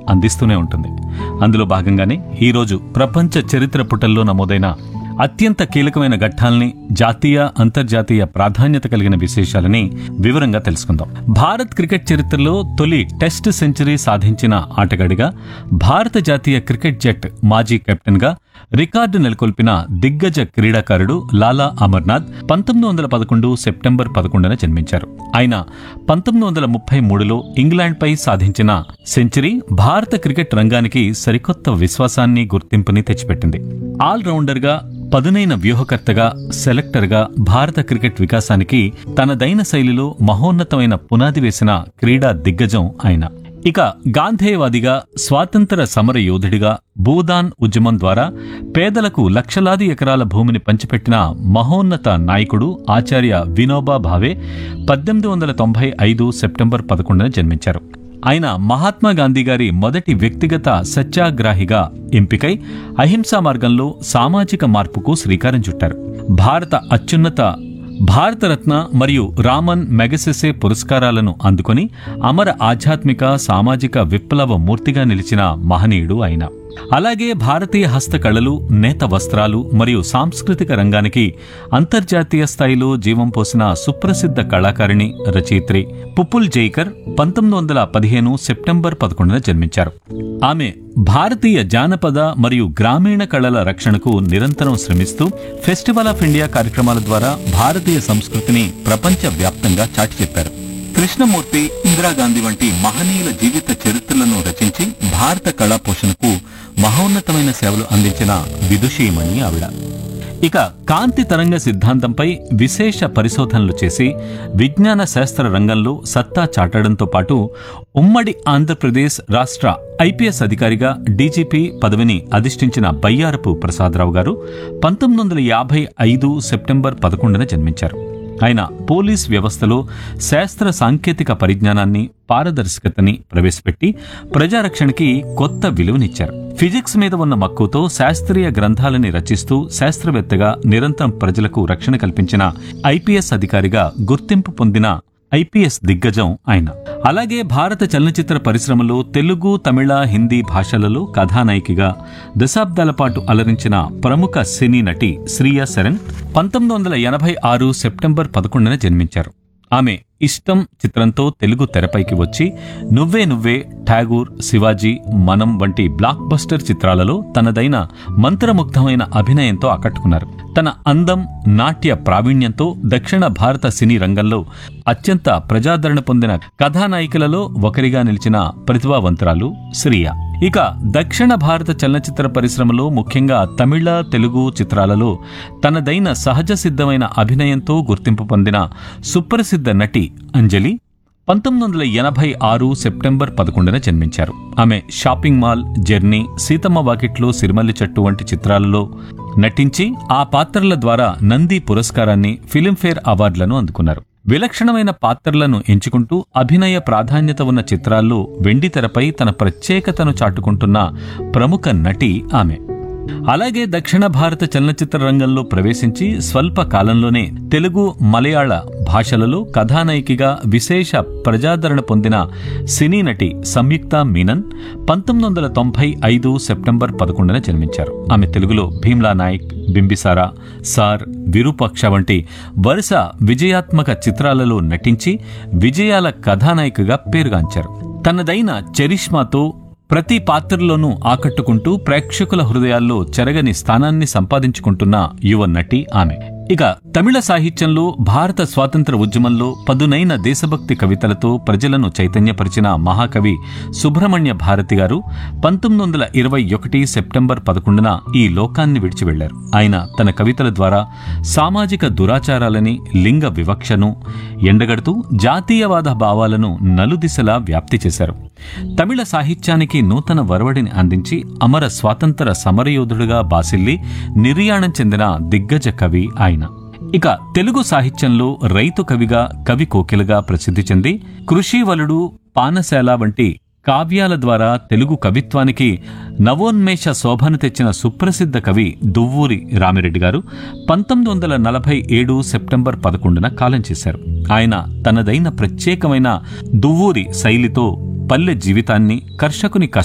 అందిస్తూనే ఉంటుంది అందులో భాగంగానే ఈరోజు ప్రపంచ చరిత్ర పుటల్లో నమోదైన అత్యంత కీలకమైన ఘట్టాల్ని జాతీయ అంతర్జాతీయ ప్రాధాన్యత కలిగిన విశేషాలని వివరంగా తెలుసుకుందాం భారత్ క్రికెట్ చరిత్రలో తొలి టెస్ట్ సెంచరీ సాధించిన ఆటగాడిగా భారత జాతీయ క్రికెట్ జట్ మాజీ కెప్టెన్గా రికార్డు నెలకొల్పిన దిగ్గజ క్రీడాకారుడు లాలా అమర్నాథ్ పంతొమ్మిది వందల పదకొండు సెప్టెంబర్ పదకొండున జన్మించారు ఆయన పంతొమ్మిది వందల ముప్పై మూడులో ఇంగ్లాండ్పై సాధించిన సెంచరీ భారత క్రికెట్ రంగానికి సరికొత్త విశ్వాసాన్ని గుర్తింపుని తెచ్చిపెట్టింది ఆల్రౌండర్గా పదునైన వ్యూహకర్తగా సెలెక్టర్గా భారత క్రికెట్ వికాసానికి తనదైన శైలిలో మహోన్నతమైన పునాది వేసిన క్రీడా దిగ్గజం ఆయన ఇక గాంధేయవాదిగా స్వాతంత్ర సమర యోధుడిగా భూదాన్ ఉద్యమం ద్వారా పేదలకు లక్షలాది ఎకరాల భూమిని పంచిపెట్టిన మహోన్నత నాయకుడు ఆచార్య వినోబా భావే పద్దెనిమిది వందల తొంభై ఐదు సెప్టెంబర్ పదకొండున జన్మించారు ఆయన మహాత్మా గాంధీ గారి మొదటి వ్యక్తిగత సత్యాగ్రాహిగా ఎంపికై అహింసా మార్గంలో సామాజిక మార్పుకు శ్రీకారం చుట్టారు భారత అత్యున్నత భారతరత్న మరియు రామన్ మెగసెసే పురస్కారాలను అందుకొని అమర ఆధ్యాత్మిక సామాజిక విప్లవ మూర్తిగా నిలిచిన మహనీయుడు ఆయన అలాగే భారతీయ హస్తకళలు నేత వస్త్రాలు మరియు సాంస్కృతిక రంగానికి అంతర్జాతీయ స్థాయిలో జీవం పోసిన సుప్రసిద్ధ కళాకారిణి రచయిత్రి పుపుల్ జైకర్ పంతొమ్మిది వందల పదిహేను సెప్టెంబర్ పదకొండున జన్మించారు ఆమె భారతీయ జానపద మరియు గ్రామీణ కళల రక్షణకు నిరంతరం శ్రమిస్తూ ఫెస్టివల్ ఆఫ్ ఇండియా కార్యక్రమాల ద్వారా భారతీయ సంస్కృతిని ప్రపంచ వ్యాప్తంగా చాటి చెప్పారు కృష్ణమూర్తి ఇందిరాగాంధీ వంటి మహనీయుల జీవిత చరిత్రలను రచించి భారత కళా పోషణకు మహోన్నతమైన సేవలు అందించిన విదుషీమణి ఆవిడ ఇక కాంతి తరంగ సిద్ధాంతంపై విశేష పరిశోధనలు చేసి విజ్ఞాన శాస్త్ర రంగంలో సత్తా చాటడంతో పాటు ఉమ్మడి ఆంధ్రప్రదేశ్ రాష్ట్ర ఐపీఎస్ అధికారిగా డీజీపీ పదవిని అధిష్ఠించిన బయ్యారపు ప్రసాదరావు గారు పంతొమ్మిది వందల యాభై ఐదు సెప్టెంబర్ పదకొండున జన్మించారు ఆయన పోలీస్ వ్యవస్థలో శాస్త్ర సాంకేతిక పరిజ్ఞానాన్ని పారదర్శకతని ప్రవేశపెట్టి ప్రజారక్షణకి కొత్త విలువనిచ్చారు ఫిజిక్స్ మీద ఉన్న మక్కువతో శాస్త్రీయ గ్రంథాలని రచిస్తూ శాస్త్రవేత్తగా నిరంతరం ప్రజలకు రక్షణ కల్పించిన ఐపీఎస్ అధికారిగా గుర్తింపు పొందిన ఐపీఎస్ దిగ్గజం ఆయన అలాగే భారత చలనచిత్ర పరిశ్రమలో తెలుగు తమిళ హిందీ భాషలలో కథానాయికగా దశాబ్దాల పాటు అలరించిన ప్రముఖ సినీ నటి శ్రీయా శరణ్ పంతొమ్మిది వందల ఎనభై ఆరు సెప్టెంబర్ పదకొండున జన్మించారు ఆమె ఇష్టం చిత్రంతో తెలుగు తెరపైకి వచ్చి నువ్వే నువ్వే ఠాగూర్ శివాజీ మనం వంటి బ్లాక్ బస్టర్ చిత్రాలలో తనదైన మంత్రముగ్ధమైన అభినయంతో ఆకట్టుకున్నారు తన అందం నాట్య ప్రావీణ్యంతో దక్షిణ భారత సినీ రంగంలో అత్యంత ప్రజాదరణ పొందిన కథానాయికలలో ఒకరిగా నిలిచిన ప్రతిభావంతురాలు శ్రీయ ఇక దక్షిణ భారత చలనచిత్ర పరిశ్రమలో ముఖ్యంగా తమిళ తెలుగు చిత్రాలలో తనదైన సహజ సిద్ధమైన అభినయంతో గుర్తింపు పొందిన సుప్రసిద్ధ నటి అంజలి పంతొమ్మిది వందల ఎనభై ఆరు సెప్టెంబర్ పదకొండున జన్మించారు ఆమె షాపింగ్ మాల్ జర్నీ సీతమ్మ వాకిట్లో సిరిమల్లి చెట్టు వంటి చిత్రాలలో నటించి ఆ పాత్రల ద్వారా నంది పురస్కారాన్ని ఫిలింఫేర్ అవార్డులను అందుకున్నారు విలక్షణమైన పాత్రలను ఎంచుకుంటూ అభినయ ప్రాధాన్యత ఉన్న చిత్రాల్లో వెండితెరపై తన ప్రత్యేకతను చాటుకుంటున్న ప్రముఖ నటి ఆమె అలాగే దక్షిణ భారత చలనచిత్ర రంగంలో ప్రవేశించి స్వల్ప కాలంలోనే తెలుగు మలయాళ భాషలలో కథానాయికగా విశేష ప్రజాదరణ పొందిన సినీ నటి సంయుక్త మీనన్ పంతొమ్మిది వందల తొంభై ఐదు సెప్టెంబర్ పదకొండున జన్మించారు ఆమె తెలుగులో భీమ్లా నాయక్ బింబిసారా సార్ విరూపాక్ష వంటి వరుస విజయాత్మక చిత్రాలలో నటించి విజయాల కథానాయికగా పేరుగాంచారు తనదైన చరిష్మాతో ప్రతి పాత్రలోనూ ఆకట్టుకుంటూ ప్రేక్షకుల హృదయాల్లో చెరగని స్థానాన్ని సంపాదించుకుంటున్న యువ నటి ఆమె ఇక తమిళ సాహిత్యంలో భారత స్వాతంత్ర ఉద్యమంలో పదునైన దేశభక్తి కవితలతో ప్రజలను చైతన్యపరిచిన మహాకవి సుబ్రహ్మణ్య భారతి గారు పంతొమ్మిది వందల ఇరవై ఒకటి సెప్టెంబర్ పదకొండున ఈ లోకాన్ని విడిచి వెళ్లారు ఆయన తన కవితల ద్వారా సామాజిక దురాచారాలని లింగ వివక్షను ఎండగడుతూ జాతీయవాద భావాలను నలుదిశలా వ్యాప్తి చేశారు తమిళ సాహిత్యానికి నూతన వరవడిని అందించి అమర స్వాతంత్ర సమరయోధుడుగా బాసిల్లి నిర్యాణం చెందిన దిగ్గజ కవి ఆయన ఇక తెలుగు సాహిత్యంలో రైతు కవిగా కవి కోకిలగా ప్రసిద్ధి చెంది కృషివలుడు పానశాల వంటి కావ్యాల ద్వారా తెలుగు కవిత్వానికి నవోన్మేష శోభను తెచ్చిన సుప్రసిద్ధ కవి దువ్వూరి రామిరెడ్డి గారు పంతొమ్మిది వందల నలభై ఏడు సెప్టెంబర్ పదకొండున కాలం చేశారు ఆయన తనదైన ప్రత్యేకమైన దువ్వూరి శైలితో పల్లె జీవితాన్ని కర్షకుని